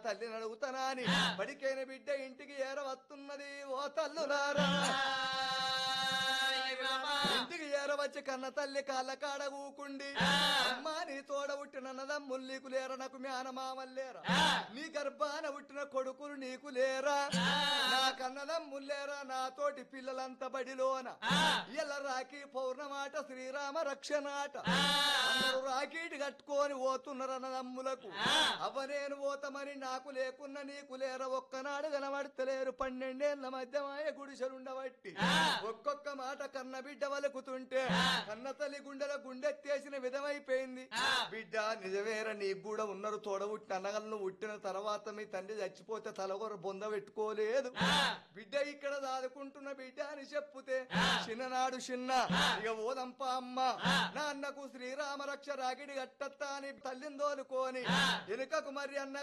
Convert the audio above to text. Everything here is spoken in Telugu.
తల్లిని అడుగుతానా అని బడికైన బిడ్డ ఇంటికి ఏర వస్తున్నది ఓ తల్లులారా ఇంటికి ఏరవచ్చి కన్న తల్లి కాళ్ళ కాడ ఊకుండి అమ్మా నీ తోడ పుట్టిన నదమ్ములు నీకు లేరా నాకు మేనమామలు లేరా నీ గర్భాన పుట్టిన కొడుకులు నీకు లేరా నా కన్నదమ్ములు లేరా నాతోటి పిల్లలంతా బడిలోన ఇలా రాఖీ పౌర్ణమాట శ్రీరామ రక్షణాట అందరూ రాఖీటి కట్టుకొని పోతున్నారు అన్నదమ్ములకు అవ్వ నేను పోతామని నాకు లేకున్నా నీకు లేరా ఒక్కనాడు కనబడతలేరు పన్నెండేళ్ల మధ్యమాయ గుడిసెలుండబట్టి ఒక్కొక్క మాట కన్న బిడ్డ వలుకుతుంటే కన్న తల్లి గుండెల గుండెత్తేసిన విధమైపోయింది బిడ్డ నిజమేరా నీకు కూడా ఉన్నారు తోడబుట్టిన అన్నగలను పుట్టిన తర్వాత మీ తండ్రి చచ్చిపోతే తలగొర బొంద పెట్టుకోలేదు బిడ్డ ఇక్కడ దాదుకుంటున్న బిడ్డ అని చెప్పుతే చిన్ననాడు చిన్న ఇక ఓదంప అమ్మ నాన్నకు శ్రీరామ రక్ష రాగిడి గట్టత్తా అని తల్లిని దోలుకొని వెనుకకు మరి అన్న